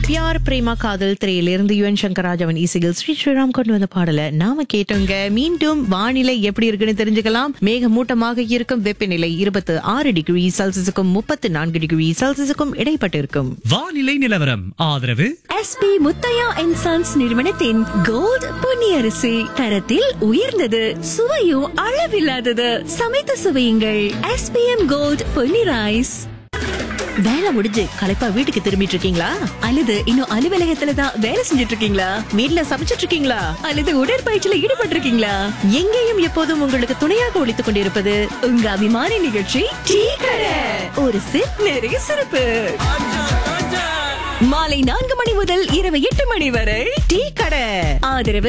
பியார் பிரேமா காதல் திரையிலிருந்து யுவன் சங்கர் ராஜவன் இசையில் ஸ்ரீ ஸ்ரீராம் கொண்டு வந்த பாடல நாம கேட்டோங்க மீண்டும் வானிலை எப்படி இருக்குன்னு தெரிஞ்சுக்கலாம் மேகமூட்டமாக இருக்கும் வெப்பநிலை இருபத்து ஆறு டிகிரி செல்சியஸுக்கும் முப்பத்து நான்கு டிகிரி செல்சியஸுக்கும் இடைப்பட்டு இருக்கும் வானிலை நிலவரம் ஆதரவு எஸ்பி முத்தையா அண்ட் சன்ஸ் நிறுவனத்தின் கோல்ட் பொன்னியரிசி தரத்தில் உயர்ந்தது சுவையும் அளவில்லாதது சமைத்து சுவையுங்கள் எஸ்பிஎம் கோல்ட் பொன்னி ரைஸ் வேலை முடிஞ்சு களைப்பா வீட்டுக்கு திரும்பிட்டு இருக்கீங்களா அல்லது இன்னும் அலுவலகத்துல தான் வேலை செஞ்சுட்டு இருக்கீங்களா வீட்ல சமைச்சிட்டு இருக்கீங்களா அல்லது உடற்பயிற்சியில ஈடுபட்டிருக்கீங்களா எங்கேயும் எப்போதும் உங்களுக்கு துணையாக ஒழித்துக் கொண்டிருப்பது உங்க அபிமான நிகழ்ச்சி டீ கடை ஒரு சிப் நிறைய சிறப்பு மாலை நான்கு மணி முதல் இரவு எட்டு மணி வரை டீ கடை ஆதரவு